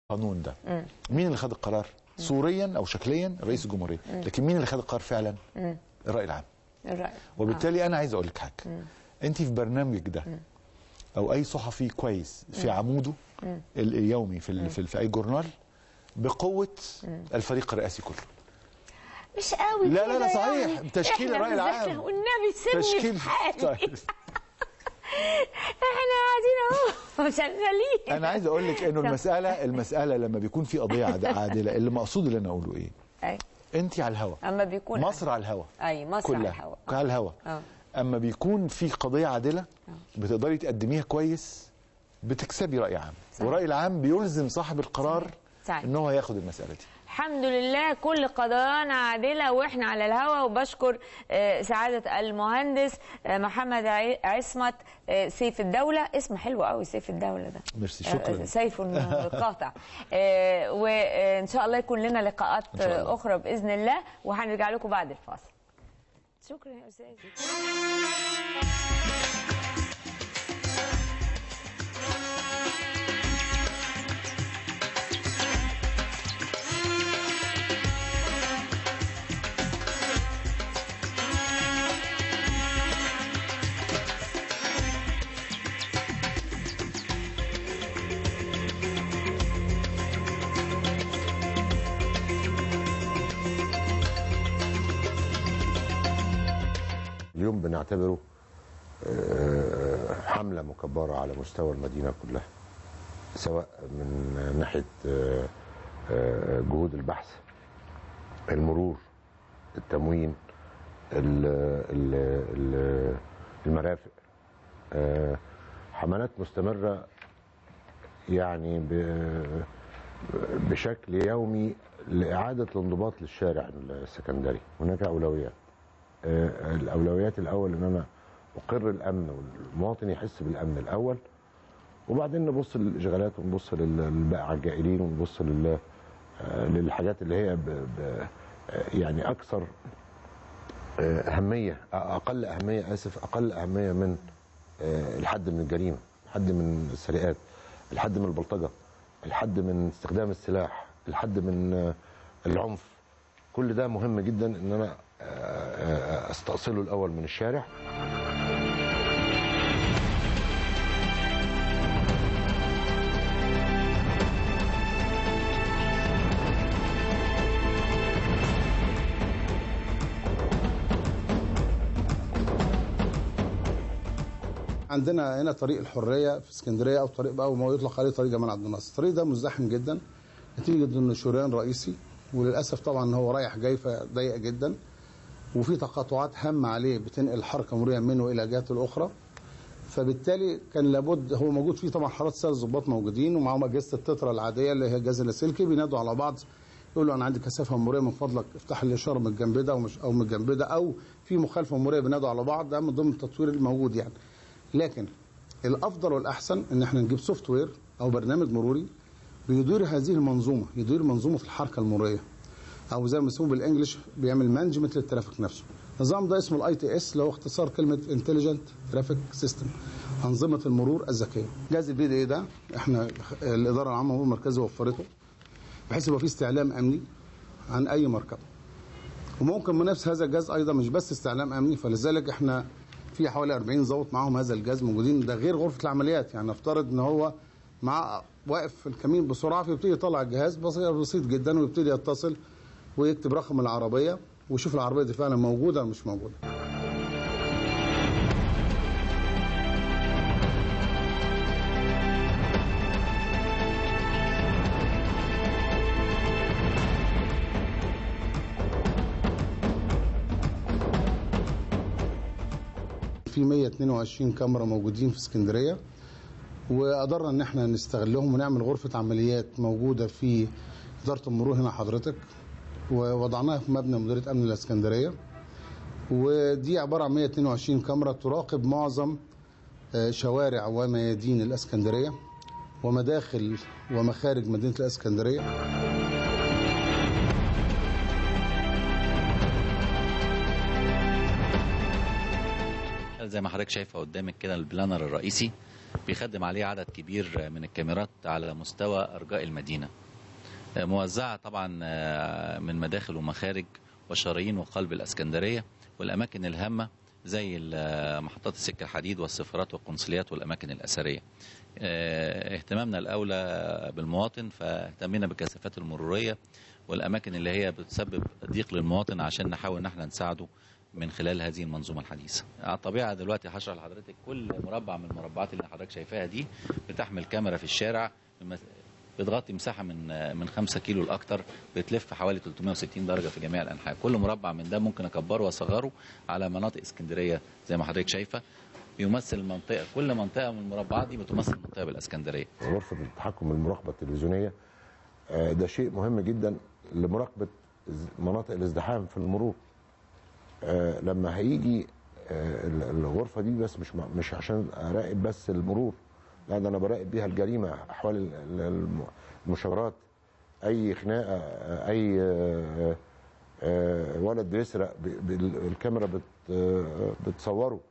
القانون ده مين اللي خد القرار صوريا او شكليا رئيس الجمهوريه لكن مين اللي خد القرار فعلا الراي العام الرأي وبالتالي انا عايز اقول لك حاجه انت في برنامجك ده او اي صحفي كويس في عموده ال- اليومي في ال- في, ال- في اي جورنال بقوه الفريق الرئاسي كله مش قوي لا، لا، لا، كده صحيح. يعني. تشكيل إحنا الرأي العام. بنذاكر والنبي سيبني تشكيل في حالي طيب احنا قاعدين اهو شغالين انا عايز اقول لك انه طب. المساله المساله لما بيكون في قضيه عاد- عادله اللي مقصود اللي انا اقوله ايه أي. انت على الهوا اما بيكون مصر على الهوا اي مصر كلها على الهواء على الهوا اه اما بيكون في قضيه عادله بتقدري تقدميها كويس بتكسبي راي عام صحيح. والراي العام بيلزم صاحب القرار صحيح. ان هو ياخد المساله دي الحمد لله كل قضايانا عادلة واحنا على الهوا وبشكر آه، سعادة المهندس آه، محمد عي- عصمت آه، سيف الدولة اسم حلو قوي سيف الدولة ده ميرسي شكرا آه، سيف قاطع آه، وان شاء الله يكون لنا لقاءات إن شاء الله. آه، اخرى باذن الله وهنرجع لكم بعد الفاصل شكرا يا استاذ اليوم بنعتبره آه، حملة مكبرة على مستوى المدينة كلها سواء من ناحية آه، آه، جهود البحث المرور التموين ال- ال- ال- المرافق آه، حملات مستمرة يعني ب- بشكل يومي لإعادة الانضباط للشارع السكندري هناك أولويات آه، الاولويات الاول ان انا اقر الامن والمواطن يحس بالامن الاول وبعدين نبص للاشغالات ونبص لل- للبائع الجائلين ونبص لل آه، للحاجات اللي هي ب... ب... آه، يعني اكثر آه، اهميه آه، اقل اهميه اسف اقل اهميه من آه، الحد من الجريمه الحد من السرقات الحد من البلطجه الحد من استخدام السلاح الحد من آه، العنف كل ده مهم جدا ان انا آه، آه، استأصله الاول من الشارع عندنا هنا طريق الحريه في اسكندريه او طريق بقى وما يطلق عليه طريق جمال عبد الناصر الطريق ده مزدحم جدا نتيجه انه شريان رئيسي وللاسف طبعا هو رايح جاي فضيق جدا وفي تقاطعات هامه عليه بتنقل الحركه المروريه منه الى الجهات الاخرى فبالتالي كان لابد هو موجود فيه طبعا حراسه سير الضباط موجودين ومعاهم اجهزه التترا العاديه اللي هي الجهاز اللاسلكي بينادوا على بعض يقول له انا عندي كثافه مروريه من فضلك افتح لي الاشاره من الجنب ده ومش او من الجنب ده او في مخالفه مروريه بينادوا على بعض ده من ضمن التطوير الموجود يعني لكن الافضل والاحسن ان احنا نجيب سوفت وير او برنامج مروري بيدير هذه المنظومه يدير منظومه الحركه المروريه او زي ما بيسموه بالانجلش بيعمل مانجمنت للترافيك نفسه النظام ده اسمه الاي تي اس اللي هو اختصار كلمه انتليجنت ترافيك سيستم انظمه المرور الذكيه جهاز البي دي اي ده احنا الاداره العامه للمرور المركزي وفرته بحيث يبقى فيه استعلام امني عن اي مركبه وممكن من نفس هذا الجهاز ايضا مش بس استعلام امني فلذلك احنا في حوالي 40 ضابط معاهم هذا الجهاز موجودين ده غير غرفه العمليات يعني نفترض ان هو مع واقف في الكمين بسرعه فيبتدي يطلع الجهاز بسيط, بسيط جدا ويبتدي يتصل ويكتب رقم العربيه ويشوف العربيه دي فعلا موجوده ولا مش موجوده في 122 كاميرا موجودين في اسكندريه وقدرنا ان احنا نستغلهم ونعمل غرفه عمليات موجوده في اداره المرور هنا حضرتك ووضعناها في مبنى مديريه امن الاسكندريه ودي عباره عن 122 كاميرا تراقب معظم آه، شوارع وميادين الاسكندريه ومداخل ومخارج مدينه الاسكندريه زي ما حضرتك شايفه قدامك كده البلانر الرئيسي بيخدم عليه عدد كبير من الكاميرات على مستوى أرجاء المدينة موزعة طبعا من مداخل ومخارج وشرايين وقلب الأسكندرية والأماكن الهامة زي محطات السكة الحديد والسفارات والقنصليات والأماكن الأثرية اهتمامنا الأولى بالمواطن فاهتمينا بالكثافات المرورية والأماكن اللي هي بتسبب ضيق للمواطن عشان نحاول ان احنا نساعده من خلال هذه المنظومه الحديثه. على الطبيعه دلوقتي هشرح لحضرتك كل مربع من المربعات اللي حضرتك شايفاها دي بتحمل كاميرا في الشارع بتغطي مساحه من من 5 كيلو لاكثر بتلف حوالي 360 درجه في جميع الانحاء، كل مربع من ده ممكن اكبره واصغره على مناطق اسكندريه زي ما حضرتك شايفه يمثل منطقه كل منطقه من المربعات دي بتمثل منطقه بالاسكندريه. غرفه التحكم المراقبه التلفزيونيه ده شيء مهم جدا لمراقبه مناطق الازدحام في المرور. آه لما هيجي آه الغرفه دي بس مش مش عشان اراقب بس المرور لا ده انا براقب بيها الجريمه احوال المشاورات اي خناقه اي آه ولد بيسرق الكاميرا بت بتصوره